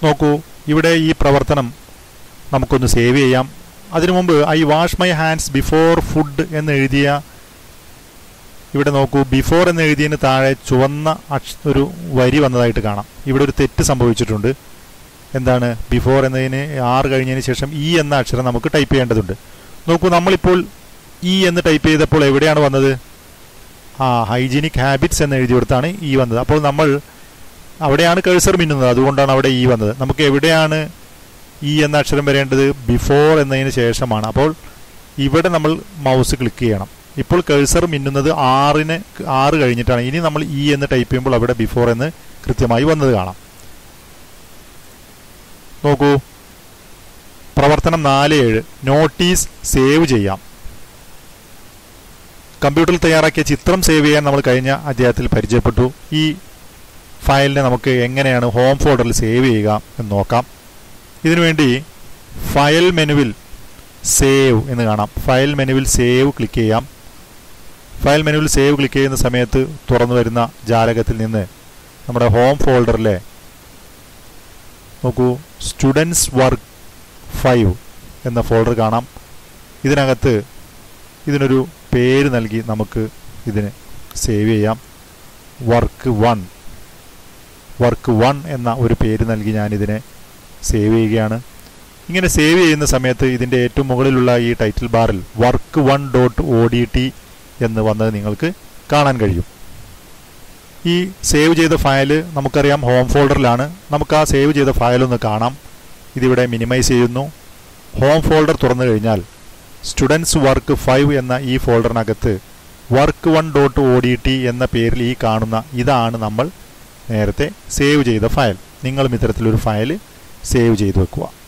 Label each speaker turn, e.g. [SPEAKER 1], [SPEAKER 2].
[SPEAKER 1] നോക്കൂ ഇവിടെ ഈ പ്രവർത്തനം നമുക്കൊന്ന് സേവ് ചെയ്യാം അതിനു മുമ്പ് I wash my hands before food എന്ന് എഴുതിയ ഇവിടെ നോക്കൂ ബിഫോർ എന്ന് എഴുതിയതിന് താഴെ ചുവന്ന അക്ഷ ഒരു വരി വന്നതായിട്ട് കാണാം ഇവിടെ ഒരു തെറ്റ് സംഭവിച്ചിട്ടുണ്ട് എന്താണ് ബിഫോർ എന്നതിന് ആറ് കഴിഞ്ഞതിന് ശേഷം ഇ എന്ന അക്ഷരം നമുക്ക് ടൈപ്പ് ചെയ്യേണ്ടതുണ്ട് നോക്കൂ നമ്മളിപ്പോൾ ഇ എന്ന് ടൈപ്പ് ചെയ്തപ്പോൾ എവിടെയാണ് വന്നത് ആ ഹൈജീനിക് ഹാബിറ്റ്സ് എന്ന് എഴുതി കൊടുത്താണ് ഇ വന്നത് അപ്പോൾ നമ്മൾ അവിടെയാണ് കേഴ്സർ മിന്നുന്നത് അതുകൊണ്ടാണ് അവിടെ ഇ വന്നത് നമുക്ക് എവിടെയാണ് ഇ എന്ന അക്ഷരം വരേണ്ടത് ബിഫോർ എന്നതിന് ശേഷമാണ് അപ്പോൾ ഇവിടെ നമ്മൾ മൗസ് ക്ലിക്ക് ചെയ്യണം ഇപ്പോൾ കേഴ്സർ മിന്നുന്നത് ആറിന് ആറ് കഴിഞ്ഞിട്ടാണ് ഇനി നമ്മൾ ഇ എന്ന് ടൈപ്പ് ചെയ്യുമ്പോൾ അവിടെ ബിഫോർ എന്ന് കൃത്യമായി വന്നത് കാണാം നോക്കൂ പ്രവർത്തനം നാല് ഏഴ് നോട്ടീസ് സേവ് ചെയ്യാം കമ്പ്യൂട്ടറിൽ തയ്യാറാക്കിയ ചിത്രം സേവ് ചെയ്യാൻ നമ്മൾ കഴിഞ്ഞ അധ്യായത്തിൽ പരിചയപ്പെട്ടു ഈ ഫയലിനെ നമുക്ക് എങ്ങനെയാണ് ഹോം ഫോൾഡറിൽ സേവ് ചെയ്യുക എന്ന് നോക്കാം ഇതിനുവേണ്ടി ഫയൽ മെനുവിൽ സേവ് എന്ന് കാണാം ഫയൽ മെനുവിൽ സേവ് ക്ലിക്ക് ചെയ്യാം ഫയൽ മെനുവിൽ സേവ് ക്ലിക്ക് ചെയ്യുന്ന സമയത്ത് തുറന്നു വരുന്ന ജാലകത്തിൽ നിന്ന് നമ്മുടെ ഹോം ഫോൾഡറിലെ നോക്കൂ സ്റ്റുഡൻസ് വർക്ക് ഫൈവ് എന്ന ഫോൾഡർ കാണാം ഇതിനകത്ത് ഇതിനൊരു പേര് നൽകി നമുക്ക് ഇതിന് സേവ് ചെയ്യാം വർക്ക് വൺ വർക്ക് വൺ എന്ന ഒരു പേര് നൽകി ഞാനിതിനെ സേവ് ചെയ്യുകയാണ് ഇങ്ങനെ സേവ് ചെയ്യുന്ന സമയത്ത് ഇതിൻ്റെ ഏറ്റവും മുകളിലുള്ള ഈ ടൈറ്റിൽ ബാറിൽ work one dot O D T എന്ന് വന്നത് നിങ്ങൾക്ക് കാണാൻ കഴിയും ഈ സേവ് ചെയ്ത ഫയൽ നമുക്കറിയാം ഹോം ഫോൾഡറിലാണ് നമുക്ക് ആ സേവ് ചെയ്ത ഫയൽ ഒന്ന് കാണാം ഇതിവിടെ മിനിമൈസ് ചെയ്യുന്നു ഹോം ഫോൾഡർ തുറന്നു കഴിഞ്ഞാൽ സ്റ്റുഡൻസ് വർക്ക് ഫൈവ് എന്ന ഈ ഫോൾഡറിനകത്ത് work one dot O D T എന്ന പേരിൽ ഈ കാണുന്ന ഇതാണ് നമ്മൾ നേരത്തെ സേവ് ചെയ്ത ഫയൽ നിങ്ങളും ഇത്തരത്തിലൊരു ഫയൽ സേവ് ചെയ്തു വെക്കുക